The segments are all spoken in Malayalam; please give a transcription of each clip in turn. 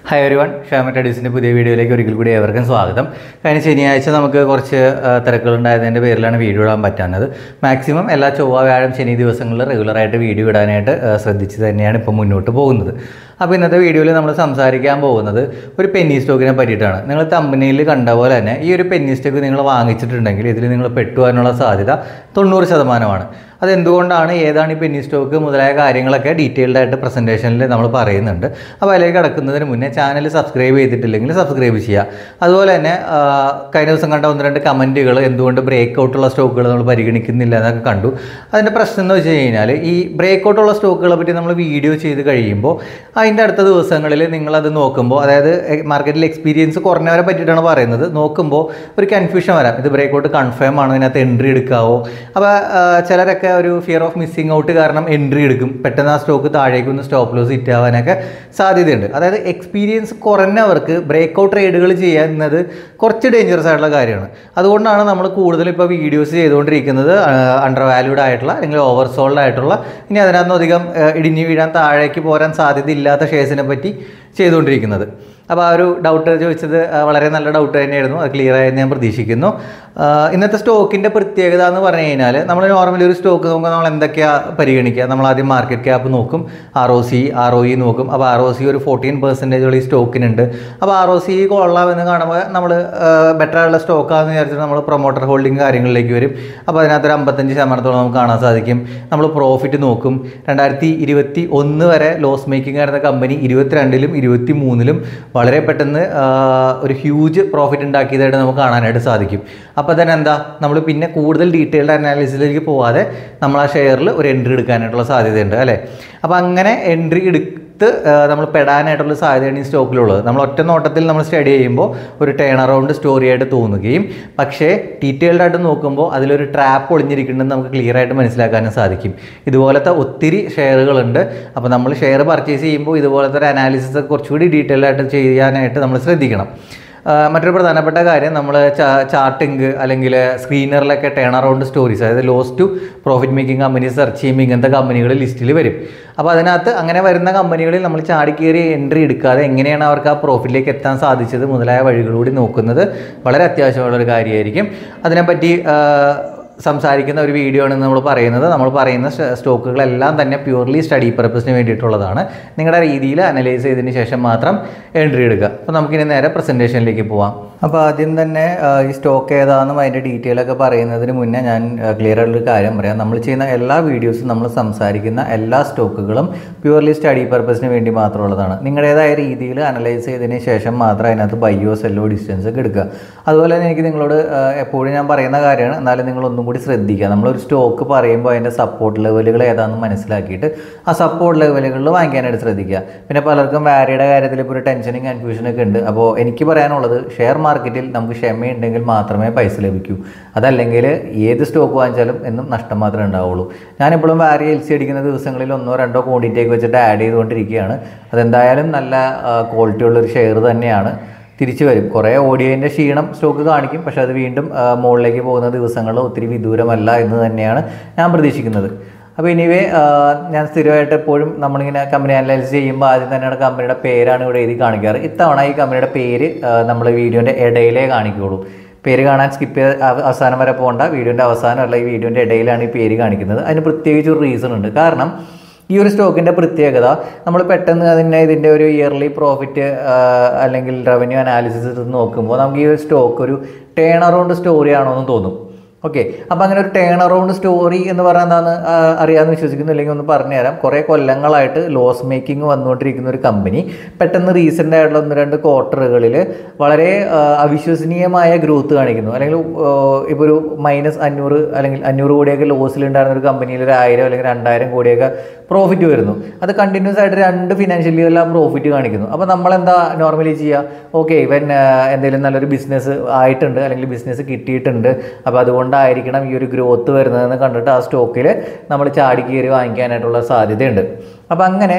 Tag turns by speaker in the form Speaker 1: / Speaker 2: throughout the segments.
Speaker 1: ഹായ് എവരി വൺ ഷാമ ടഡീസിൻ്റെ പുതിയ വീഡിയോയിലേക്ക് ഒരിക്കൽ കൂടി ഏവർക്കും സ്വാഗതം കഴിഞ്ഞ ശനിയാഴ്ച നമുക്ക് കുറച്ച് ആ, തിരക്കുകളുണ്ടായതിൻ്റെ പേരിലാണ് വീഡിയോ ഇടാൻ പറ്റാഞ്ഞത് മാക്സിമം എല്ലാ ചൊവ്വ വ്യാഴം ശനി ദിവസങ്ങളിൽ റെഗുലറായിട്ട് വീഡിയോ ഇടാനായിട്ട് ആ, ശ്രദ്ധിച്ച് തന്നെയാണ് ഇപ്പോൾ മുന്നോട്ട് പോകുന്നത് അപ്പോൾ ഇന്നത്തെ വീഡിയോയിൽ നമ്മൾ സംസാരിക്കാൻ പോകുന്നത് ഒരു പെന്നി സ്റ്റോക്കിനെ പറ്റിയിട്ടാണ് നിങ്ങൾ തമ്പനിയിൽ കണ്ട പോലെ തന്നെ ഈ ഒരു പെന്നി സ്റ്റോക്ക് നിങ്ങൾ വാങ്ങിച്ചിട്ടുണ്ടെങ്കിൽ ഇതിൽ നിങ്ങൾ പെട്ടുപോകാനുള്ള സാധ്യത തൊണ്ണൂറ് ശതമാനമാണ് അതെന്തുകൊണ്ടാണ് ഏതാണ് ഈ പെന്നി സ്റ്റോക്ക് മുതലായ കാര്യങ്ങളൊക്കെ ഡീറ്റെയിൽഡ് ആയിട്ട് പ്രസൻറ്റേഷനിൽ നമ്മൾ പറയുന്നുണ്ട് അപ്പോൾ അതിലേക്ക് കിടക്കുന്നതിന് മുന്നേ ചാനൽ സബ്സ്ക്രൈബ് ചെയ്തിട്ടില്ലെങ്കിൽ സബ്സ്ക്രൈബ് ചെയ്യുക അതുപോലെ തന്നെ ആ, കഴിഞ്ഞ ദിവസം കണ്ട ഒന്ന് രണ്ട് കമൻറ്റുകൾ എന്തുകൊണ്ട് ബ്രേക്ക് ഔട്ടുള്ള സ്റ്റോക്കുകൾ നമ്മൾ പരിഗണിക്കുന്നില്ല എന്നൊക്കെ കണ്ടു അതിൻ്റെ പ്രശ്നം എന്ന് വെച്ച് കഴിഞ്ഞാൽ ഈ ബ്രേക്ക് ഔട്ടുള്ള സ്റ്റോക്കുകളെ പറ്റി നമ്മൾ വീഡിയോ ചെയ്ത് കഴിയുമ്പോൾ അതിൻ്റെ അടുത്ത ദിവസങ്ങളിൽ നിങ്ങളത് നോക്കുമ്പോൾ അതായത് മാർക്കറ്റിൽ എക്സ്പീരിയൻസ് കുറഞ്ഞവരെ പറ്റിയിട്ടാണ് പറയുന്നത് നോക്കുമ്പോൾ ഒരു കൺഫ്യൂഷൻ വരാം ഇത് ബ്രേക്ക് ഔട്ട് കൺഫേം ആണോ ഇതിനകത്ത് എൻട്രി എടുക്കാവോ അപ്പോൾ ചിലരൊക്കെ ഒരു ഫിയർ ഓഫ് മിസ്സിങ് ഔട്ട് കാരണം എൻട്രി എടുക്കും പെട്ടെന്ന് ആ സ്റ്റോക്ക് താഴേക്ക് ഒന്ന് സ്റ്റോപ്പ് ലോസ് ഹിറ്റ് ആവാനൊക്കെ സാധ്യതയുണ്ട് അതായത് എക്സ്പീരിയൻസ് കുറഞ്ഞവർക്ക് ബ്രേക്ക് ഔട്ട് ട്രേഡുകൾ ചെയ്യുന്നത് കുറച്ച് ഡേഞ്ചറസ് ആയിട്ടുള്ള കാര്യമാണ് അതുകൊണ്ടാണ് നമ്മൾ കൂടുതൽ ഇപ്പോൾ വീഡിയോസ് ചെയ്തുകൊണ്ടിരിക്കുന്നത് അണ്ടർ വാല്യൂഡ് ആയിട്ടുള്ള അല്ലെങ്കിൽ ഓവർ സോൾഡ് ആയിട്ടുള്ള ഇനി അതിനകത്ത് അധികം ആ, ഇടിഞ്ഞു വീഴാൻ താഴേക്ക് പോരാൻ സാധ്യത ഇല്ലാത്ത ഷെയർസിനെ പറ്റി ചെയ്തുകൊണ്ടിരിക്കുന്നത് അപ്പോൾ ആ ഒരു ഡൗട്ട് ചോദിച്ചത് ആ, വളരെ നല്ല ഡൗട്ട് തന്നെയായിരുന്നു അത് ക്ലിയർ ആയെന്ന് ഞാൻ പ്രതീക്ഷിക്കുന്നു ആ, ഇന്നത്തെ സ്റ്റോക്കിൻ്റെ പ്രത്യേകത എന്ന് പറഞ്ഞു കഴിഞ്ഞാൽ നമ്മൾ നോർമലി ഒരു സ്റ്റോക്ക് നോക്കുമ്പോൾ നമ്മൾ എന്തൊക്കെയാണ് പരിഗണിക്കുക നമ്മൾ ആദ്യം മാർക്കറ്റ് ക്യാപ്പ് നോക്കും R O C R O E നോക്കും അപ്പോൾ ആർ ഒ സി ഒരു ഫോർട്ടീൻ പെർസെൻറ്റേജ് ഈ സ്റ്റോക്കിനുണ്ട് അപ്പോൾ ആർ ഒ സി കൊള്ളാമെന്ന് കാണുമ്പോൾ നമ്മൾ ബെറ്റർ ആയിട്ടുള്ള സ്റ്റോക്കാണെന്ന് വിചാരിച്ചിട്ട് നമ്മൾ പ്രൊമോട്ടർ ഹോൾഡിംഗ് കാര്യങ്ങളിലേക്ക് വരും അപ്പോൾ അതിനകത്തൊരു അമ്പത്തഞ്ച് ശതമാനത്തോളം നമുക്ക് കാണാൻ സാധിക്കും നമ്മൾ പ്രോഫിറ്റ് നോക്കും രണ്ടായിരത്തി ഇരുപത്തി ഒന്ന് വരെ ലോസ് മേക്കിംഗ് ആയിരുന്ന കമ്പനി ഇരുപത്തിരണ്ടിലും ഇരുപത്തി മൂന്നിലും വളരെ പെട്ടെന്ന് ആ, ഒരു ഹ്യൂജ് പ്രോഫിറ്റ് ഉണ്ടാക്കിയതായിട്ട് നമുക്ക് കാണാനായിട്ട് സാധിക്കും അപ്പോൾ തന്നെ എന്താ നമ്മൾ പിന്നെ കൂടുതൽ ഡീറ്റെയിൽഡ് അനാലിസിസിലേക്ക് പോവാതെ നമ്മൾ ആ ഷെയറിൽ ഒരു എൻട്രി എടുക്കാനായിട്ടുള്ള സാധ്യതയുണ്ട് അല്ലേ അപ്പോൾ അങ്ങനെ എൻട്രി എടുത്ത് ആ, നമ്മൾ പെടാനായിട്ടുള്ള സാധ്യതയാണ് ഈ സ്റ്റോക്കിലുള്ളത് നമ്മൾ ഒറ്റ നോട്ടത്തിൽ നമ്മൾ സ്റ്റഡി ചെയ്യുമ്പോൾ ഒരു ടേൺ അറൗണ്ട് സ്റ്റോറി ആയിട്ട് തോന്നുകയും പക്ഷേ ഡീറ്റെയിൽഡ് ആയിട്ട് നോക്കുമ്പോൾ അതിലൊരു ട്രാപ്പ് ഒളിഞ്ഞിരിക്കുന്നുണ്ടെന്ന് നമുക്ക് ക്ലിയർ ആയിട്ട് മനസ്സിലാക്കാനും സാധിക്കും ഇതുപോലത്തെ ഒത്തിരി ഷെയറുകളുണ്ട് അപ്പോൾ നമ്മൾ ഷെയർ പർച്ചേസ് ചെയ്യുമ്പോൾ ഇതുപോലത്തെ ഒരു അനാലിസിസ് കുറച്ചുകൂടി ഡീറ്റെയിൽ ആയിട്ട് ചെയ്യാനായിട്ട് നമ്മൾ ശ്രദ്ധിക്കണം ആ, മറ്റൊരു പ്രധാനപ്പെട്ട കാര്യം നമ്മൾ ചാർട്ടിങ് അല്ലെങ്കിൽ സ്ക്രീനറിലൊക്കെ ടേൺ അറൗണ്ട് സ്റ്റോറീസ് അതായത് loss to profit making companies search ചെയ്യുമ്പോൾ ഇങ്ങനത്തെ കമ്പനികൾ ലിസ്റ്റിൽ വരും അപ്പോൾ അതിനകത്ത് അങ്ങനെ വരുന്ന കമ്പനികളിൽ നമ്മൾ ചാടിക്കേറി എൻട്രി എടുക്കാതെ എങ്ങനെയാണ് അവർക്ക് ആ പ്രോഫിറ്റിലേക്ക് എത്താൻ സാധിച്ചത് മുതലായ വഴികളൂടി നോക്കുന്നത് വളരെ അത്യാവശ്യമുള്ളൊരു കാര്യമായിരിക്കും അതിനെപ്പറ്റി ആ, സംസാരിക്കുന്ന ഒരു വീഡിയോ ആണ് നമ്മൾ പറയുന്നത് നമ്മൾ പറയുന്ന സ്റ്റ- സ്റ്റോക്കുകളെല്ലാം തന്നെ പ്യൂർലി സ്റ്റഡി പർപ്പസിന് വേണ്ടിയിട്ടുള്ളതാണ് നിങ്ങളുടെ രീതിയിൽ അനലൈസ് ചെയ്തതിന് ശേഷം മാത്രം എൻട്രി എടുക്കുക അപ്പോൾ നമുക്കിനി നേരെ പ്രസൻറ്റേഷനിലേക്ക് പോവാം അപ്പോൾ ആദ്യം തന്നെ ആ, ഈ സ്റ്റോക്ക് ഏതാണെന്നും അതിൻ്റെ ഡീറ്റെയിൽ ഒക്കെ പറയുന്നതിന് മുന്നേ ഞാൻ ക്ലിയർ ആയിട്ടുള്ള കാര്യം പറയാം നമ്മൾ ചെയ്യുന്ന എല്ലാ വീഡിയോസും നമ്മൾ സംസാരിക്കുന്ന എല്ലാ സ്റ്റോക്കുകളും പ്യൂർലി സ്റ്റഡി പർപ്പസിന് വേണ്ടി മാത്രമുള്ളതാണ് നിങ്ങളുടേതായ രീതിയിൽ അനലൈസ് ചെയ്തതിന് ശേഷം മാത്രം അതിനകത്ത് ബയ്യോ സെല്ലോ ഡിസ്റ്റൻസ് ഒക്കെ എടുക്കുക അതുപോലെ തന്നെ എനിക്ക് നിങ്ങളോട് ആ, എപ്പോഴും ഞാൻ പറയുന്ന കാര്യമാണ് എന്നാലും നിങ്ങൾ ഒന്നും കൂടി ശ്രദ്ധിക്കുക നമ്മളൊരു സ്റ്റോക്ക് പറയുമ്പോൾ അതിൻ്റെ സപ്പോർട്ട് ലെവലുകൾ ഏതാണെന്ന് മനസ്സിലാക്കിയിട്ട് ആ സപ്പോർട്ട് ലെവലുകളിൽ വാങ്ങിക്കാനായിട്ട് ശ്രദ്ധിക്കുക പിന്നെ പലർക്കും വാരിയുടെ കാര്യത്തിൽ ഇപ്പോൾ ഒരു ടെൻഷനും കൺഫ്യൂഷനും ഒക്കെ ഉണ്ട് അപ്പോൾ എനിക്ക് പറയാനുള്ളത് ഷെയർ മാർക്കറ്റിൽ നമുക്ക് ക്ഷമയുണ്ടെങ്കിൽ മാത്രമേ പൈസ ലഭിക്കൂ അതല്ലെങ്കിൽ ഏത് സ്റ്റോക്ക് വാങ്ങിച്ചാലും എന്നും നഷ്ടം മാത്രമേ ഉണ്ടാവുള്ളൂ ഞാനിപ്പോഴും വാരി എൽ സി അടിക്കുന്ന ദിവസങ്ങളിൽ ഒന്നോ രണ്ടോ ക്വാണ്ടിറ്റിയൊക്കെ വെച്ചിട്ട് ആഡ് ചെയ്തുകൊണ്ടിരിക്കുകയാണ് അതെന്തായാലും നല്ല ക്വാളിറ്റി ഉള്ളൊരു ഷെയർ തന്നെയാണ് തിരിച്ചു വരും കുറേ ഓഡിയോൻ്റെ ക്ഷീണം സ്റ്റോക്ക് കാണിക്കും പക്ഷെ അത് വീണ്ടും ആ, മുകളിലേക്ക് പോകുന്ന ദിവസങ്ങൾ ഒത്തിരി വിദൂരമല്ല എന്ന് തന്നെയാണ് ഞാൻ പ്രതീക്ഷിക്കുന്നത് അപ്പോൾ ഇനിവേ ഞാൻ സ്ഥിരമായിട്ട് എപ്പോഴും നമ്മളിങ്ങനെ കമ്പനി അനലൈസ് ചെയ്യുമ്പോൾ ആദ്യം തന്നെയാണ് കമ്പനിയുടെ പേരാണ് ഇവിടെ എഴുതി കാണിക്കാറ് ഇത്തവണ ഈ കമ്പനിയുടെ പേര് നമ്മൾ വീഡിയോൻ്റെ ഇടയിലേ കാണിക്കുകയുള്ളൂ പേര് കാണാൻ സ്കിപ്പ് ചെയ്ത് അവ- അവസാനം വരെ പോകണ്ട വീഡിയോൻ്റെ അവസാനം അല്ല ഈ വീഡിയോൻ്റെ ഇടയിലാണ് ഈ പേര് കാണിക്കുന്നത് അതിന് പ്രത്യേകിച്ച് ഒരു റീസൺ ഉണ്ട് കാരണം ഈ ഒരു സ്റ്റോക്കിൻ്റെ പ്രത്യേകത നമ്മൾ പെട്ടെന്ന് അതിൻ്റെ ഇതിൻ്റെ ഒരു ഇയർലി പ്രോഫിറ്റ് അല്ലെങ്കിൽ റവന്യൂ അനാലിസിസ് എടുത്ത് നോക്കുമ്പോൾ നമുക്ക് ഈ ഒരു സ്റ്റോക്ക് ഒരു ടേൺ അറൗണ്ട് സ്റ്റോറി ആണോ എന്ന് തോന്നും ഓക്കെ അപ്പോൾ അങ്ങനെ ഒരു ടേൺ അറൗണ്ട് സ്റ്റോറി എന്ന് പറഞ്ഞാൽ എന്താണെന്ന് ആ, അറിയാമെന്ന് വിശ്വസിക്കുന്നു അല്ലെങ്കിൽ ഒന്ന് പറഞ്ഞുതരാം കുറേ കൊല്ലങ്ങളായിട്ട് ലോസ് മേക്കിംഗ് വന്നുകൊണ്ടിരിക്കുന്ന ഒരു കമ്പനി പെട്ടെന്ന് റീസെൻ്റ് ആയിട്ടുള്ള ഒന്ന് രണ്ട് ക്വാർട്ടറുകളിൽ വളരെ ആ, അവിശ്വസനീയമായ ഗ്രോത്ത് കാണിക്കുന്നു അല്ലെങ്കിൽ ഇപ്പോൾ ഒരു മൈനസ് അഞ്ഞൂറ് അല്ലെങ്കിൽ അഞ്ഞൂറ് കോടിയൊക്കെ ലോസിലുണ്ടായിരുന്ന ഒരു കമ്പനിയിൽ ഒരു ആയിരം അല്ലെങ്കിൽ രണ്ടായിരം കോടിയൊക്കെ പ്രോഫിറ്റ് വരുന്നു അത് കണ്ടിന്യൂസ് ആയിട്ട് രണ്ട് ഫിനാൻഷ്യൽ ഇയറിൽ ആ പ്രോഫിറ്റ് കാണിക്കുന്നു അപ്പോൾ നമ്മളെന്താ നോർമലി ചെയ്യുക ഓക്കെ ഇവൻ എന്തെങ്കിലും നല്ലൊരു ബിസിനസ് ആയിട്ടുണ്ട് അല്ലെങ്കിൽ ബിസിനസ് കിട്ടിയിട്ടുണ്ട് അപ്പോൾ അതുകൊണ്ടായിരിക്കണം ഈ ഒരു ഗ്രോത്ത് വരുന്നതെന്ന് കണ്ടിട്ട് ആ സ്റ്റോക്കിൽ നമ്മൾ ചാടി കയറി വാങ്ങിക്കാനായിട്ടുള്ള സാധ്യതയുണ്ട് അപ്പോൾ അങ്ങനെ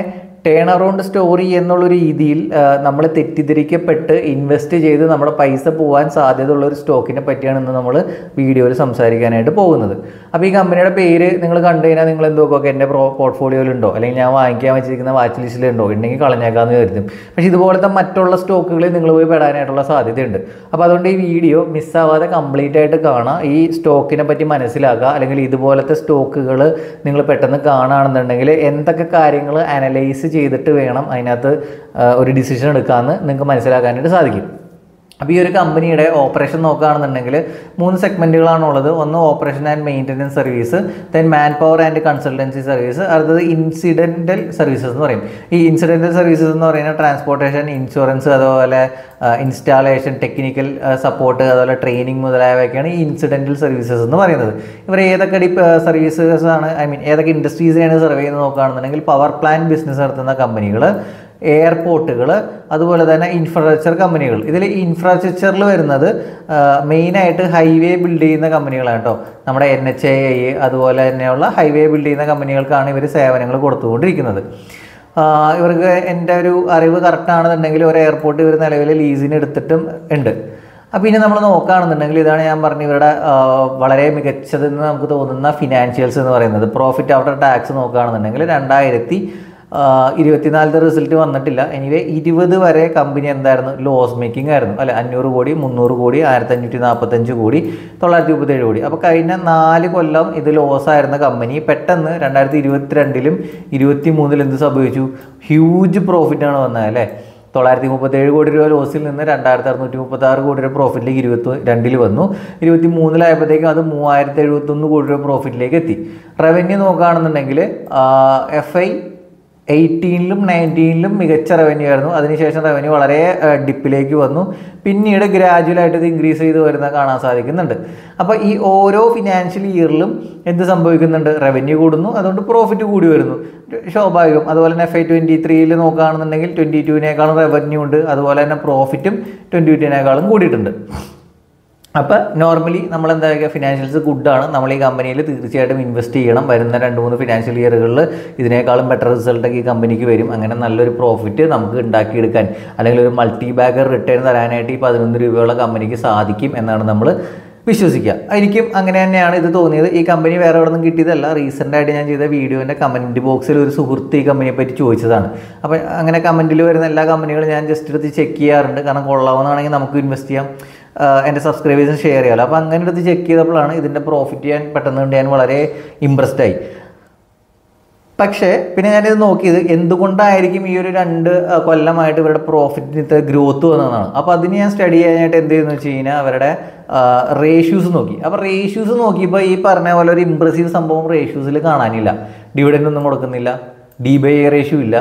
Speaker 1: ടേൺ അറൗണ്ട് സ്റ്റോറി എന്നുള്ള രീതിയിൽ നമ്മൾ തെറ്റിദ്ധരിക്കപ്പെട്ട് ഇൻവെസ്റ്റ് ചെയ്ത് നമ്മുടെ പൈസ പോകാൻ സാധ്യതയുള്ള ഒരു സ്റ്റോക്കിനെ പറ്റിയാണ് ഇന്ന് നമ്മൾ വീഡിയോയിൽ സംസാരിക്കാനായിട്ട് പോകുന്നത് അപ്പോൾ ഈ കമ്പനിയുടെ പേര് നിങ്ങൾ കണ്ടു കഴിഞ്ഞാൽ നിങ്ങൾ എന്ത് നോക്കുക എൻ്റെ പ്രോ പോർട്ട്ഫോളിയോയിലുണ്ടോ അല്ലെങ്കിൽ ഞാൻ വാങ്ങിക്കാൻ വെച്ചിരിക്കുന്ന വാച്ച് ലിസ്റ്റിലുണ്ടോ ഉണ്ടെങ്കിൽ കളഞ്ഞേക്കാമെന്ന് കരുതും പക്ഷേ ഇതുപോലത്തെ മറ്റുള്ള സ്റ്റോക്കുകളിൽ നിങ്ങൾ പോയി പെടാനായിട്ടുള്ള സാധ്യതയുണ്ട് അപ്പോൾ അതുകൊണ്ട് ഈ വീഡിയോ മിസ്സാവാതെ കംപ്ലീറ്റ് ആയിട്ട് കാണാം ഈ സ്റ്റോക്കിനെ പറ്റി മനസ്സിലാക്കുക അല്ലെങ്കിൽ ഇതുപോലത്തെ സ്റ്റോക്കുകൾ നിങ്ങൾ പെട്ടെന്ന് കാണുകയാണെന്നുണ്ടെങ്കിൽ എന്തൊക്കെ കാര്യങ്ങൾ അനലൈസ് ചെയ്തിട്ട് വേണം അതിനകത്ത് ആ, ഒരു ഡിസിഷൻ എടുക്കാമെന്ന് നിങ്ങൾക്ക് മനസ്സിലാക്കാനായിട്ട് സാധിക്കും അപ്പോൾ ഈ ഒരു കമ്പനിയുടെ ഓപ്പറേഷൻ നോക്കുകയാണെന്നുണ്ടെങ്കിൽ മൂന്ന് സെഗ്മെൻറ്റുകളാണുള്ളത് ഒന്ന് operation and maintenance service then manpower and consultancy service അടുത്തത് ഇൻസിഡൻറ്റൽ സർവീസസ് എന്ന് പറയും ഈ ഇൻസിഡൻറ്റൽ സർവീസസ് എന്ന് പറയുന്നത് ട്രാൻസ്പോർട്ടേഷൻ ഇൻഷുറൻസ് അതുപോലെ ഇൻസ്റ്റാളേഷൻ ടെക്നിക്കൽ സപ്പോർട്ട് അതുപോലെ ട്രെയിനിങ് മുതലായവയൊക്കെയാണ് ഈ ഇൻസിഡൻറ്റൽ സർവീസസ് എന്ന് പറയുന്നത് ഇവർ ഏതൊക്കെ ഡിപ് സർവീസസ് ആണ് ഐ മീൻ ഏതൊക്കെ ഇൻഡസ്ട്രീസിനെയാണ് സർവേ ചെയ്ത് നോക്കുകയാണെന്നുണ്ടെങ്കിൽ പവർ പ്ലാന്റ് ബിസിനസ് നടത്തുന്ന കമ്പനികൾ എയർപോർട്ടുകൾ അതുപോലെ തന്നെ ഇൻഫ്രാസ്ട്രക്ചർ കമ്പനികൾ ഇതിൽ ഇൻഫ്രാസ്ട്രക്ചറിൽ വരുന്നത് മെയിനായിട്ട് ഹൈവേ ബിൽഡ് ചെയ്യുന്ന കമ്പനികളാണ് കേട്ടോ നമ്മുടെ എൻ എച്ച് എ ഐ അതുപോലെ തന്നെയുള്ള ഹൈവേ ബിൽഡ് ചെയ്യുന്ന കമ്പനികൾക്കാണ് ഇവർ സേവനങ്ങൾ കൊടുത്തുകൊണ്ടിരിക്കുന്നത് ആഹ് ഇവർക്ക് എൻ്റെ ഒരു അറിവ് കറക്റ്റ് ആണെന്നുണ്ടെങ്കിൽ ഒരു എയർപോർട്ട് ഇവർ നിലവിൽ ലീസിന് എടുത്തിട്ടും ഉണ്ട് അപ്പോൾ ഇനി നമ്മൾ നോക്കുകയാണെന്നുണ്ടെങ്കിൽ ഇതാണ് ഞാൻ പറഞ്ഞ ഇവരുടെ ആഹ് വളരെ മികച്ചതെന്ന് നമുക്ക് തോന്നുന്ന ഫിനാൻഷ്യൽസ് എന്ന് പറയുന്നത് പ്രോഫിറ്റ് ആഫ്റ്റർ ടാക്സ് നോക്കുകയാണെന്നുണ്ടെങ്കിൽ രണ്ടായിരത്തി ഇരുപത്തിനാലത്തെ റിസൾട്ട് വന്നിട്ടില്ല എനിവേ ഇരുപത് വരെ കമ്പനി എന്തായിരുന്നു ലോസ് മേക്കിംഗ് ആയിരുന്നു അല്ലെ അഞ്ഞൂറ് കോടി മുന്നൂറ് കോടി ആയിരത്തി അഞ്ഞൂറ്റി നാൽപ്പത്തഞ്ച് കോടി തൊള്ളായിരത്തി മുപ്പത്തേഴ് കോടി അപ്പോൾ കഴിഞ്ഞ നാല് കൊല്ലം ഇത് ലോസ് ആയിരുന്ന കമ്പനി പെട്ടെന്ന് രണ്ടായിരത്തി ഇരുപത്തിരണ്ടിലും ഇരുപത്തി മൂന്നിലും എന്ത് സംഭവിച്ചു ഹ്യൂജ് പ്രോഫിറ്റാണ് വന്നത് അല്ലേ തൊള്ളായിരത്തി മുപ്പത്തേഴ് കോടി രൂപ ലോസിൽ നിന്ന് രണ്ടായിരത്തി അറുന്നൂറ്റി മുപ്പത്തി ആറ് കോടി രൂപ പ്രോഫിറ്റിലേക്ക് ഇരുപത്തി രണ്ടിൽ വന്നു ഇരുപത്തി മൂന്നിലായപ്പോഴത്തേക്കും അത് മൂവായിരത്തി എഴുപത്തൊന്ന് കോടി രൂപ പ്രോഫിറ്റിലേക്ക് എത്തി റവന്യൂ നോക്കുകയാണെന്നുണ്ടെങ്കിൽ എഫ് ഐ എയ്റ്റീനിലും നയൻറ്റീനിലും മികച്ച റവന്യൂ ആയിരുന്നു അതിനുശേഷം റവന്യൂ വളരെ ഡിപ്പിലേക്ക് വന്നു പിന്നീട് ഗ്രാജുവലായിട്ട് ഇത് ഇൻക്രീസ് ചെയ്ത് വരുന്ന കാണാൻ സാധിക്കുന്നുണ്ട് അപ്പോൾ ഈ ഓരോ ഫിനാൻഷ്യൽ ഇയറിലും എന്ത് സംഭവിക്കുന്നുണ്ട് റവന്യൂ കൂടുന്നു അതുകൊണ്ട് പ്രോഫിറ്റ് കൂടി വരുന്നു സ്വാഭാവികം അതുപോലെ തന്നെ എഫ് ഐ ട്വൻറ്റി ത്രീയിൽ നോക്കുകയാണെന്നുണ്ടെങ്കിൽ ട്വൻറ്റി ടുവിനേക്കാളും റവന്യൂ ഉണ്ട് അതുപോലെ തന്നെ പ്രോഫിറ്റും ട്വൻറ്റി ടുവിനേക്കാളും കൂടിയിട്ടുണ്ട് അപ്പോൾ നോർമലി നമ്മൾ എന്താ പറയുക ഫിനാൻഷ്യൽസ് ഗുഡാണ് നമ്മൾ ഈ കമ്പനിയിൽ തീർച്ചയായിട്ടും ഇൻവെസ്റ്റ് ചെയ്യണം വരുന്ന രണ്ട് മൂന്ന് ഫിനാൻഷ്യൽ ഇയറുകളിൽ ഇതിനേക്കാളും ബെറ്റർ റിസൾട്ടൊക്കെ ഈ കമ്പനിക്ക് വരും അങ്ങനെ നല്ലൊരു പ്രോഫിറ്റ് നമുക്ക് ഉണ്ടാക്കിയെടുക്കാൻ അല്ലെങ്കിൽ ഒരു മൾട്ടി ബാഗർ റിട്ടേൺ തരാനായിട്ട് ഈ പതിനൊന്ന് രൂപയുള്ള കമ്പനിക്ക് സാധിക്കും എന്നാണ് നമ്മൾ വിശ്വസിക്കുക എനിക്കും അങ്ങനെ തന്നെയാണ് ഇത് തോന്നിയത് ഈ കമ്പനി വേറെ എവിടെ നിന്നും കിട്ടിയതല്ല റീസെൻ്റ് ആയിട്ട് ഞാൻ ചെയ്ത വീഡിയോൻ്റെ കമൻറ്റ് ബോക്സിൽ ഒരു സുഹൃത്ത് ഈ കമ്പനിയെ പറ്റി ചോദിച്ചതാണ് അപ്പോൾ അങ്ങനെ കമൻറ്റിൽ വരുന്ന എല്ലാ കമ്പനികളും ഞാൻ ജസ്റ്റ് എടുത്ത് ചെക്ക് ചെയ്യാറുണ്ട് കാരണം കൊള്ളാവുന്നതാണെങ്കിൽ നമുക്ക് ഇൻവെസ്റ്റ് ചെയ്യാം ആഹ് എൻ്റെ സബ്സ്ക്രൈബേഴ്സിന് ഷെയർ ചെയ്യാമല്ലോ അപ്പോൾ അങ്ങനെ എടുത്ത് ചെക്ക് ചെയ്തപ്പോഴാണ് ഇതിൻ്റെ പ്രോഫിറ്റ് ഞാൻ പെട്ടെന്ന് കണ്ട് ഞാൻ വളരെ ഇമ്പ്രസ്ഡ് ആയി പക്ഷേ പിന്നെ ഞാനിത് നോക്കിയത് എന്തുകൊണ്ടായിരിക്കും ഈ ഒരു രണ്ട് ആ, കൊല്ലമായിട്ട് ഇവരുടെ പ്രോഫിറ്റിന് ഇത്ര ഗ്രോത്ത് വന്നതാണ് അപ്പോൾ അതിന് ഞാൻ സ്റ്റഡി ചെയ്യാനായിട്ട് എന്ത് ചെയ്യുന്നു വെച്ച് കഴിഞ്ഞാൽ അവരുടെ റേഷ്യൂസ് നോക്കി അപ്പോൾ റേഷ്യൂസ് നോക്കിയപ്പോൾ ഈ പറഞ്ഞ പോലെ ഒരു ഇമ്പ്രസീവ് സംഭവം റേഷ്യൂസിൽ കാണാനില്ല ഡിവിഡൻഡ് ഒന്നും കൊടുക്കുന്നില്ല ഡി ബൈ എ റേഷ്യൂ ഇല്ല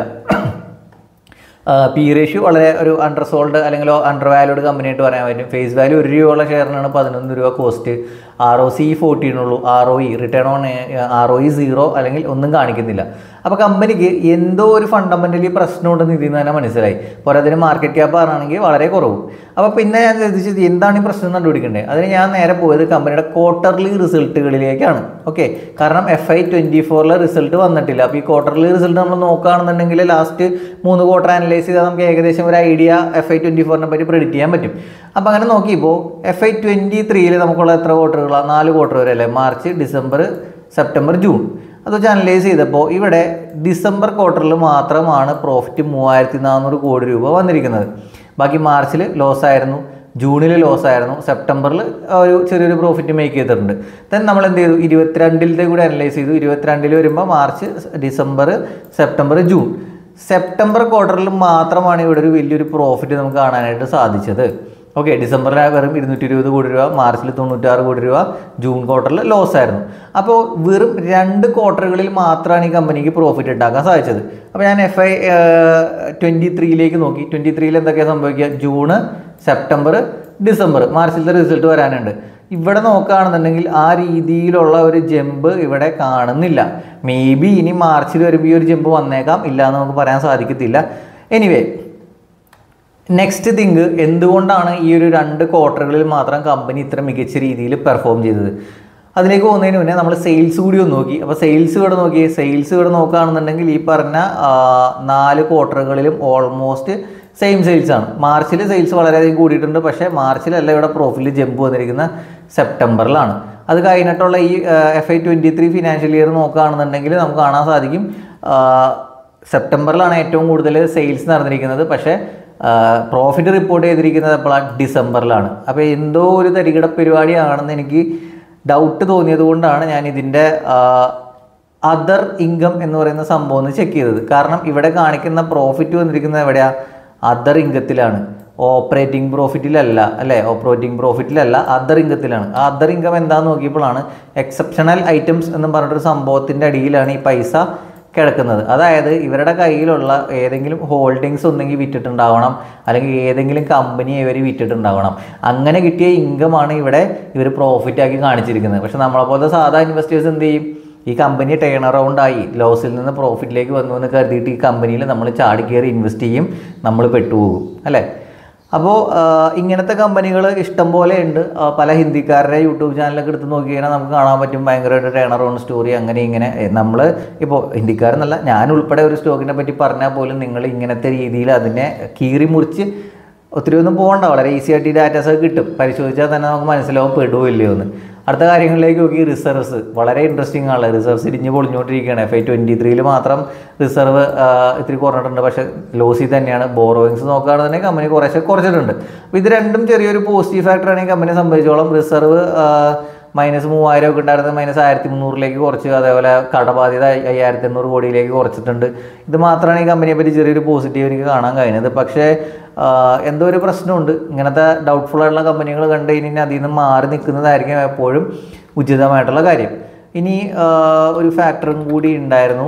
Speaker 1: പി റേഷ്യോ വളരെ ഒരു അണ്ടർ സോൾഡ് അല്ലെങ്കിൽ അണ്ടർ വാല്യൂഡ് കമ്പനിയായിട്ട് പറയാൻ പറ്റും ഫേസ് വാല്യൂ ഒരു രൂപയുള്ള ഷെയറിനാണ് പതിനൊന്ന് രൂപ കോസ്റ്റ് ആർ ഒ സി ഫോർട്ടീനുള്ളൂ R O E return on R O E zero അല്ലെങ്കിൽ ഒന്നും കാണിക്കുന്നില്ല അപ്പോൾ കമ്പനിക്ക് എന്തോ ഒരു ഫണ്ടമെൻ്റലി പ്രശ്നമുണ്ടെന്ന് ഇതിൽ നിന്ന് തന്നെ മനസ്സിലായി പോരാതിന് മാർക്കറ്റ് ക്യാപ്പ് ആണെങ്കിൽ വളരെ കുറവ് അപ്പോൾ പിന്നെ ഞാൻ ശ്രദ്ധിച്ചത് എന്താണ് ഈ പ്രശ്നം എന്ന് കണ്ടുപിടിക്കേണ്ടത് അതിന് ഞാൻ നേരെ പോയത് കമ്പനിയുടെ ക്വാർട്ടർലി റിസൾട്ടുകളിലേക്കാണ് ഓക്കെ കാരണം എഫ് ഐ ട്വൻറ്റി ഫോറിലെ റിസൾട്ട് വന്നിട്ടില്ല അപ്പോൾ ഈ ക്വാർട്ടർലി റിസൾട്ട് നമ്മൾ നോക്കുകയാണെന്നുണ്ടെങ്കിൽ ലാസ്റ്റ് മൂന്ന് ക്വാർട്ടർ അനലൈസ് ചെയ്താൽ നമുക്ക് ഏകദേശം ഒരു ഐഡിയ എഫ് ഐ ട്വൻറ്റി ഫോറിനെ പറ്റി പ്രെഡിക്റ്റ് ചെയ്യാൻ പറ്റും അപ്പോൾ അങ്ങനെ നോക്കിയപ്പോൾ എഫ് ഐ ട്വൻറ്റി ത്രീയിൽ നമുക്കുള്ള എത്ര ക്വാർട്ടറുകളാണ് നാല് ക്വാർട്ടർ വരെ അല്ലേ മാർച്ച് ഡിസംബർ സെപ്റ്റംബർ ജൂൺ അത് വെച്ച് അനലൈസ് ചെയ്തപ്പോൾ ഇവിടെ ഡിസംബർ ക്വാർട്ടറിൽ മാത്രമാണ് പ്രോഫിറ്റ് മൂവായിരത്തി നാനൂറ് കോടി രൂപ വന്നിരിക്കുന്നത് ബാക്കി മാർച്ചിൽ ലോസ് ആയിരുന്നു ജൂണിൽ ലോസ് ആയിരുന്നു സെപ്റ്റംബറിൽ ഒരു ചെറിയൊരു പ്രോഫിറ്റ് മേക്ക് ചെയ്തിട്ടുണ്ട് ദെൻ നമ്മൾ എന്ത് ചെയ്തു ഇരുപത്തിരണ്ടിലത്തെ കൂടി അനലൈസ് ചെയ്തു ഇരുപത്തിരണ്ടിൽ വരുമ്പോൾ March December September June September ക്വാർട്ടറിൽ മാത്രമാണ് ഇവിടെ ഒരു വലിയൊരു പ്രോഫിറ്റ് നമുക്ക് കാണാനായിട്ട് സാധിച്ചത് ഓക്കെ ഡിസംബറിൽ വെറും ഇരുന്നൂറ്റി ഇരുപത് കോടി രൂപ മാർച്ചിൽ തൊണ്ണൂറ്റാറ് കോടി രൂപ ജൂൺ ക്വാർട്ടറിൽ ലോസ് ആയിരുന്നു അപ്പോൾ വെറും രണ്ട് ക്വാർട്ടറുകളിൽ മാത്രമാണ് ഈ കമ്പനിക്ക് പ്രോഫിറ്റ് ഉണ്ടാക്കാൻ സാധിച്ചത് അപ്പോൾ ഞാൻ എഫ് ഐ ട്വൻറ്റി ത്രീയിലേക്ക് നോക്കി ട്വൻറ്റി ത്രീയിൽ എന്തൊക്കെയാണ് സംഭവിക്കുക ജൂണ് സെപ്റ്റംബർ ഡിസംബർ മാർച്ചിലത്തെ റിസൾട്ട് വരാനുണ്ട് ഇവിടെ നോക്കുകയാണെന്നുണ്ടെങ്കിൽ ആ രീതിയിലുള്ള ഒരു ജമ്പ് ഇവിടെ കാണുന്നില്ല മേ ബി ഇനി മാർച്ചിൽ വരുമ്പോൾ ഈ ഒരു ജമ്പ് വന്നേക്കാം ഇല്ല എന്ന് നമുക്ക് പറയാൻ സാധിക്കത്തില്ല എനിവേ നെക്സ്റ്റ് തിങ്ക് എന്തുകൊണ്ടാണ് ഈ ഒരു രണ്ട് ക്വാർട്ടറുകളിൽ മാത്രം കമ്പനി ഇത്ര മികച്ച രീതിയിൽ പെർഫോം ചെയ്തത് അതിലേക്ക് പോകുന്നതിന് മുന്നേ നമ്മൾ സെയിൽസ് കൂടി ഒന്ന് നോക്കി അപ്പോൾ സെയിൽസ് ഇവിടെ നോക്കി സെയിൽസ് ഇവിടെ നോക്കുകയാണെന്നുണ്ടെങ്കിൽ ഈ പറഞ്ഞ ആ, നാല് ക്വാർട്ടറുകളിലും ഓൾമോസ്റ്റ് സെയിം സെയിൽസ് ആണ് മാർച്ചിൽ സെയിൽസ് വളരെയധികം കൂടിയിട്ടുണ്ട് പക്ഷേ മാർച്ചിലല്ല ഇവിടെ പ്രോഫിറ്റ് ജമ്പ് വന്നിരിക്കുന്ന സെപ്റ്റംബറിലാണ് അത് കഴിഞ്ഞിട്ടുള്ള ഈ F Y twenty three financial year നോക്കുകയാണെന്നുണ്ടെങ്കിൽ നമുക്ക് കാണാൻ സാധിക്കും ആ, സെപ്റ്റംബറിലാണ് ഏറ്റവും കൂടുതൽ സെയിൽസ് നടന്നിരിക്കുന്നത് പക്ഷേ പ്രോഫിറ്റ് റിപ്പോർട്ട് ചെയ്തിരിക്കുന്നത് എപ്പോഴാണ് ഡിസംബറിലാണ് അപ്പോൾ എന്തോ ഒരു തരികിട പരിപാടിയാണെന്ന് എനിക്ക് ഡൗട്ട് തോന്നിയത് കൊണ്ടാണ് ഞാൻ ഇതിൻ്റെ അതർ ഇൻകം എന്ന് പറയുന്ന സംഭവം ഒന്ന് ചെക്ക് ചെയ്തത് കാരണം ഇവിടെ കാണിക്കുന്ന പ്രോഫിറ്റ് വന്നിരിക്കുന്നത് എവിടെയാ അതർ ഇൻകത്തിലാണ് ഓപ്പറേറ്റിംഗ് പ്രോഫിറ്റിലല്ല അല്ലേ ഓപ്പറേറ്റിംഗ് പ്രോഫിറ്റിലല്ല അതർ ഇൻകത്തിലാണ് ആ അതർ ഇൻകം എന്താന്ന് നോക്കിയപ്പോഴാണ് എക്സെപ്ഷണൽ ഐറ്റംസ് എന്ന് പറഞ്ഞിട്ടൊരു സംഭവത്തിൻ്റെ അടിയിലാണ് ഈ പൈസ കിടക്കുന്നത് അതായത് ഇവരുടെ കയ്യിലുള്ള ഏതെങ്കിലും ഹോൾഡിങ്സ് ഒന്നെങ്കിൽ വിറ്റിട്ടുണ്ടാവണം അല്ലെങ്കിൽ ഏതെങ്കിലും കമ്പനി ഇവർ വിറ്റിട്ടുണ്ടാവണം അങ്ങനെ കിട്ടിയ ഇൻകമാണ് ഇവിടെ ഇവർ പ്രോഫിറ്റ് ആക്കി കാണിച്ചിരിക്കുന്നത് പക്ഷെ നമ്മളെപ്പോലത്തെ സാധാ ഇൻവെസ്റ്റേഴ്സ് എന്ത് ചെയ്യും ഈ കമ്പനി ടേൺ അറൗണ്ട് ആയി ലോസിൽ നിന്ന് പ്രോഫിറ്റിലേക്ക് വന്നു എന്ന് കരുതിയിട്ട് ഈ കമ്പനിയിൽ നമ്മൾ ചാടി കയറി ഇൻവെസ്റ്റ് ചെയ്യും നമ്മൾ പെട്ടുപോകും അല്ലേ അപ്പോൾ ഇങ്ങനത്തെ കമ്പനികൾ ഇഷ്ടം പോലെ ഉണ്ട് ആ, പല ഹിന്ദിക്കാരുടെ യൂട്യൂബ് ചാനലൊക്കെ എടുത്ത് നോക്കി കഴിഞ്ഞാൽ നമുക്ക് കാണാൻ പറ്റും ഭയങ്കരമായിട്ട് ടേൺ അറൗണ്ട് സ്റ്റോറി അങ്ങനെ ഇങ്ങനെ നമ്മൾ ഇപ്പോൾ ഹിന്ദിക്കാരെന്നല്ല ഞാൻ ഉൾപ്പെടെ ഒരു സ്റ്റോക്കിനെ പറ്റി പറഞ്ഞാൽ പോലും നിങ്ങൾ ഇങ്ങനത്തെ രീതിയിൽ അതിനെ കീറി മുറിച്ച് ഒത്തിരി ഒന്നും പോകണ്ട വളരെ ഈസി ആയിട്ട് ഈ ഡാറ്റാസ് ഒക്കെ കിട്ടും പരിശോധിച്ചാൽ തന്നെ നമുക്ക് മനസ്സിലാവും പെടുവോ ഇല്ലയോ എന്ന് അടുത്ത കാര്യങ്ങളിലേക്ക് നോക്കി റിസർവ്സ് വളരെ ഇൻട്രസ്റ്റിംഗ് ആണ് റിസർവ്സ് ഇടിഞ്ഞ് പൊളിഞ്ഞുകൊണ്ടിരിക്കുകയാണ് എഫ് ഐ ട്വൻറ്റി ത്രീയിൽ മാത്രം റിസർവ് ഇത്തിരി കുറഞ്ഞിട്ടുണ്ട് പക്ഷേ ലോസി തന്നെയാണ് ബോറോയിങ്സ് നോക്കുകയാണെന്നുണ്ടെങ്കിൽ കമ്പനി കുറേശ്ശെ കുറച്ചിട്ടുണ്ട് അപ്പോൾ ഇത് രണ്ടും ചെറിയൊരു പോസിറ്റീവ് ഫാക്ടറാണ് ഈ കമ്പനിയെ സംബന്ധിച്ചോളം റിസർവ് മൈനസ് മൂവായിരം ഒക്കെ ഉണ്ടായിരുന്നത് മൈനസ് ആയിരത്തി മുന്നൂറിലേക്ക് കുറച്ച് അതേപോലെ കടബാധ്യത അയ്യ- അയ്യായിരത്തി എണ്ണൂറ് കോടിയിലേക്ക് കുറച്ചിട്ടുണ്ട് ഇത് മാത്രമാണ് ഈ കമ്പനിയെ പറ്റി ചെറിയൊരു പോസിറ്റീവ് എനിക്ക് കാണാൻ കഴിഞ്ഞത് പക്ഷേ ആ, എന്തോ ഒരു പ്രശ്നമുണ്ട് ഇങ്ങനത്തെ ഡൗട്ട്ഫുൾ ആയിട്ടുള്ള കമ്പനികൾ കണ്ടു കഴിഞ്ഞാൽ അതിൽ നിന്ന് മാറി നിൽക്കുന്നതായിരിക്കും എപ്പോഴും ഉചിതമായിട്ടുള്ള കാര്യം ഇനി ആ, ഒരു ഫാക്ടറും കൂടി ഉണ്ടായിരുന്നു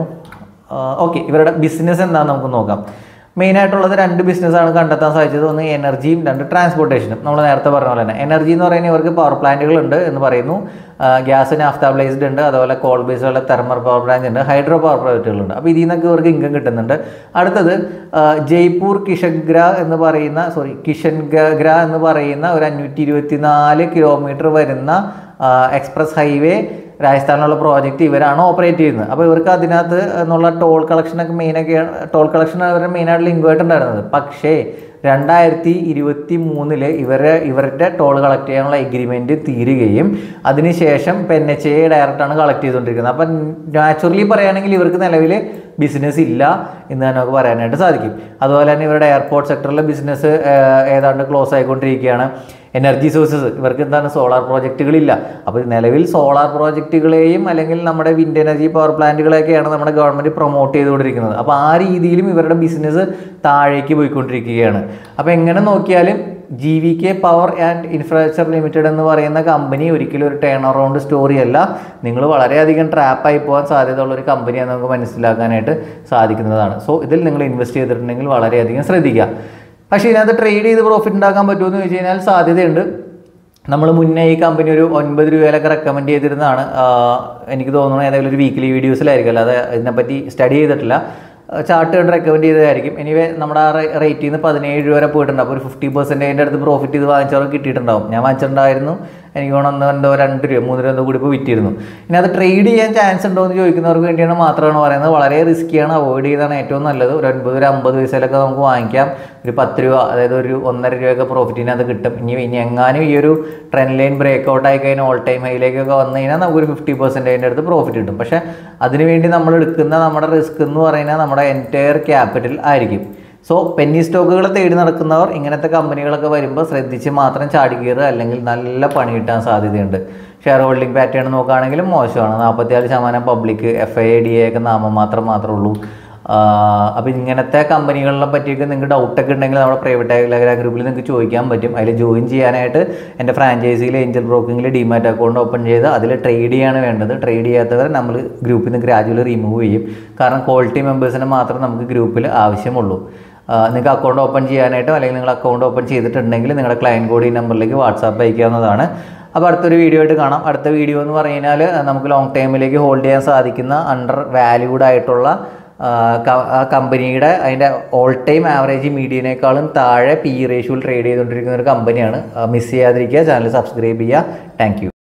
Speaker 1: ഓക്കെ ഇവരുടെ ബിസിനസ് എന്താണെന്ന് നമുക്ക് നോക്കാം മെയിനായിട്ടുള്ളത് രണ്ട് ബിസിനസ്സാണ് കണ്ടെത്താൻ സാധിച്ചത് ഒന്ന് എനർജിയും രണ്ട് ട്രാൻസ്പോർട്ടേഷനും നമ്മൾ നേരത്തെ പറഞ്ഞ പോലെ തന്നെ എനർജി എന്ന് പറയുന്നത് ഇവർക്ക് പവർ പ്ലാന്റുകളുണ്ട് എന്ന് പറയുന്നു ഗ്യാസ് നാഫ്താബ്ലൈസ്ഡ് ഉണ്ട് അതുപോലെ കോൾ ബേസുള്ള തെർമൽ പവർ പ്ലാന്റ് ഉണ്ട് ഹൈഡ്രോ പവർ പ്ലാന്റുകളുണ്ട് അപ്പോൾ ഇതിൽ നിന്നൊക്കെ ഇവർക്ക് ഇൻകം കിട്ടുന്നുണ്ട് അടുത്തത് ആ, ജയ്പൂർ കിഷൻഗ്ര എന്ന് പറയുന്ന സോറി കിഷൻഗ്ര എന്ന് പറയുന്ന ഒരു അഞ്ഞൂറ്റി ഇരുപത്തി നാല് കിലോമീറ്റർ വരുന്ന ആ, എക്സ്പ്രസ് ഹൈവേ രാജസ്ഥാനിലുള്ള പ്രോജക്റ്റ് ഇവരാണ് ഓപ്പറേറ്റ് ചെയ്യുന്നത് അപ്പോൾ ഇവർക്ക് അതിനകത്ത് എന്നുള്ള ടോൾ കളക്ഷനൊക്കെ മെയിനൊക്കെ ടോൾ കളക്ഷൻ അവരുടെ മെയിനായിട്ട് ലിങ്കുമായിട്ടുണ്ടായിരുന്നത് പക്ഷേ രണ്ടായിരത്തി ഇരുപത്തി മൂന്നില് ഇവരെ ഇവരുടെ ടോൾ കളക്ട് ചെയ്യാനുള്ള എഗ്രിമെൻറ്റ് തീരുകയും അതിനുശേഷം ഇപ്പം എൻ എച്ച് എ ഡയറക്റ്റാണ് കളക്ട് ചെയ്തുകൊണ്ടിരിക്കുന്നത് അപ്പം നാച്ചുറലി പറയുകയാണെങ്കിൽ ഇവർക്ക് നിലവിൽ ബിസിനസ് ഇല്ല എന്ന് തന്നെ നമുക്ക് പറയാനായിട്ട് സാധിക്കും അതുപോലെ തന്നെ ഇവരുടെ എയർപോർട്ട് സെക്ടറിലെ ബിസിനസ് ഏതാണ്ട് ക്ലോസ് ആയിക്കൊണ്ടിരിക്കുകയാണ് എനർജി സോഴ്സസ് ഇവർക്ക് എന്താണ് സോളാർ പ്രോജക്റ്റുകളില്ല അപ്പോൾ നിലവിൽ സോളാർ പ്രോജക്റ്റുകളെയും അല്ലെങ്കിൽ നമ്മുടെ വിൻഡ് എനർജി പവർ പ്ലാന്റുകളെയൊക്കെയാണ് നമ്മുടെ ഗവൺമെൻറ് പ്രൊമോട്ട് ചെയ്തുകൊണ്ടിരിക്കുന്നത് അപ്പോൾ ആ രീതിയിലും ഇവരുടെ ബിസിനസ് താഴേക്ക് പോയിക്കൊണ്ടിരിക്കുകയാണ് അപ്പോൾ എങ്ങനെ നോക്കിയാലും G V K power and infrastructure limited എന്ന് പറയുന്ന കമ്പനി ഒരിക്കലും ഒരു ടേൺ അറൗണ്ട് സ്റ്റോറി അല്ല നിങ്ങൾ വളരെയധികം ട്രാപ്പായി പോകാൻ സാധ്യതയുള്ള ഒരു കമ്പനിയാണ് നമുക്ക് മനസ്സിലാക്കാനായിട്ട് സാധിക്കുന്നതാണ് സോ ഇതിൽ നിങ്ങൾ ഇൻവെസ്റ്റ് ചെയ്തിട്ടുണ്ടെങ്കിൽ വളരെയധികം ശ്രദ്ധിക്കുക പക്ഷേ ഇതിനകത്ത് ട്രേഡ് ചെയ്ത് പ്രോഫിറ്റ് ഉണ്ടാക്കാൻ പറ്റുമെന്ന് ചോദിച്ചു കഴിഞ്ഞാൽ സാധ്യതയുണ്ട് നമ്മൾ മുന്നേ ഈ കമ്പനി ഒരു ഒൻപത് രൂപയിലൊക്കെ റെക്കമെൻഡ് ചെയ്തിരുന്നതാണ് ആഹ് എനിക്ക് തോന്നുന്നു ഏതെങ്കിലും ഒരു വീക്ക്ലി വീഡിയോസിലായിരിക്കും അല്ലാതെ ഇതിനെപ്പറ്റി സ്റ്റഡി ചെയ്തിട്ടില്ല ചാർട്ട് കണ്ട് റെക്കമെൻഡ് ചെയ്തതായിരിക്കും എനിവേ നമ്മുടെ ആ റേറ്റിൽ നിന്ന് പതിനേഴ് രൂപ വരെ പോയിട്ടുണ്ട് അപ്പോൾ ഒരു ഫിഫ്റ്റി പെർസെൻറ്റേജിൻ്റെ അടുത്ത് പ്രോഫിറ്റ് ഇത് വാങ്ങിച്ചവർക്ക് കിട്ടിയിട്ടുണ്ടാവും ഞാൻ വാങ്ങിച്ചിട്ടുണ്ടായിരുന്നു എനിക്ക് തോന്നുന്നു എന്തോ രണ്ട് രൂപ മൂന്ന് രൂപ എന്തോ കൂടി ഇപ്പോൾ വിറ്റിരുന്നു ഇനി അത് ട്രേഡ് ചെയ്യാൻ ചാൻസ് ഉണ്ടോ എന്ന് ചോദിക്കുന്നവർക്ക് വേണ്ടിയാണ് മാത്രമാണ് പറയുന്നത് വളരെ റിസ്ക്കിയാണ് അവോയ്ഡ് ചെയ്താണ് ഏറ്റവും നല്ലത് ഒരു ഒൻപത് ഒരു അമ്പത് പൈസയിലൊക്കെ നമുക്ക് വാങ്ങിക്കാം ഒരു പത്ത് രൂപ അതായത് ഒരു ഒന്നര രൂപയൊക്കെ പ്രോഫിറ്റിനകത്ത് കിട്ടും ഇനി ഇനി എങ്ങാനും ഈ ഒരു ട്രെൻഡ് ലൈൻ ബ്രേക്ക് ഔട്ട് ആയി കഴിഞ്ഞാൽ ഓൾ ടൈം ഹൈയിലേക്കൊക്കെ വന്നു കഴിഞ്ഞാൽ നമുക്കൊരു ഫിഫ്റ്റി പെർസെൻറ്റേജിൻ്റെ അടുത്ത് പ്രോഫിറ്റ് കിട്ടും പക്ഷേ അതിനുവേണ്ടി നമ്മൾ എടുക്കുന്ന നമ്മുടെ റിസ്ക് എന്ന് പറയുന്നത് നമ്മുടെ എൻറ്റയർ ക്യാപിറ്റൽ ആയിരിക്കും സോ പെന്നി സ്റ്റോക്കുകൾ തേടി നടക്കുന്നവർ ഇങ്ങനത്തെ കമ്പനികളൊക്കെ വരുമ്പോൾ ശ്രദ്ധിച്ച് മാത്രം ചാടി കയറുക അല്ലെങ്കിൽ നല്ല പണി കിട്ടാൻ സാധ്യതയുണ്ട് ഷെയർ ഹോൾഡിംഗ് പാറ്റേൺ നോക്കുകയാണെങ്കിലും മോശമാണ് നാൽപ്പത്തിയാറ് ശതമാനം public F I D A ഒക്കെ നാമമാത്രം മാത്രമേ ഉള്ളൂ അപ്പോൾ ഇങ്ങനത്തെ കമ്പനികളെ പറ്റിയൊക്കെ നിങ്ങൾക്ക് ഡൗട്ടൊക്കെ ഉണ്ടെങ്കിൽ നമ്മുടെ പ്രൈവറ്റ് ടെലഗ്രാം ഗ്രൂപ്പിൽ നിങ്ങൾക്ക് ചോദിക്കാൻ പറ്റും അതിൽ ജോയിൻ ചെയ്യാനായിട്ട് എൻ്റെ ഫ്രാഞ്ചൈസിയിൽ ഏഞ്ചൽ ബ്രോക്കിങ്ങിൽ ഡിമാറ്റ് അക്കൗണ്ട് ഓപ്പൺ ചെയ്ത് അതിൽ ട്രേഡ് ചെയ്യാണ് വേണ്ടത് ട്രേഡ് ചെയ്യാത്തവരെ നമ്മൾ ഗ്രൂപ്പിൽ നിന്ന് ഗ്രാജുവലി റിമൂവ് ചെയ്യും കാരണം ക്വാളിറ്റി മെമ്പേഴ്സിനെ മാത്രം നമുക്ക് ഗ്രൂപ്പിൽ ആവശ്യമുള്ളൂ നിങ്ങൾക്ക് അക്കൗണ്ട് ഓപ്പൺ ചെയ്യാനായിട്ടോ അല്ലെങ്കിൽ നിങ്ങൾ അക്കൗണ്ട് ഓപ്പൺ ചെയ്തിട്ടുണ്ടെങ്കിൽ നിങ്ങളുടെ ക്ലയൻറ്റ് കോഡ് ഈ നമ്പറിലേക്ക് വാട്സാപ്പ് അയക്കാവുന്നതാണ് അപ്പോൾ അടുത്തൊരു വീഡിയോ ആയിട്ട് കാണാം അടുത്ത വീഡിയോ എന്ന് പറഞ്ഞാൽ നമുക്ക് ലോങ് ടൈമിലേക്ക് ഹോൾഡ് ചെയ്യാൻ സാധിക്കുന്ന അണ്ടർ വാല്യൂഡ് ആയിട്ടുള്ള ആ, ക- ആ കമ്പനിയുടെ അതിൻ്റെ ഓൾ ടൈം ആവറേജ് മീഡിയനേക്കാളും താഴെ പി റേഷ്യോയിൽ ട്രേഡ് ചെയ്തുകൊണ്ടിരിക്കുന്ന ഒരു കമ്പനിയാണ് മിസ് ചെയ്യാതിരിക്കുക ചാനൽ സബ്സ്ക്രൈബ് ചെയ്യുക താങ്ക്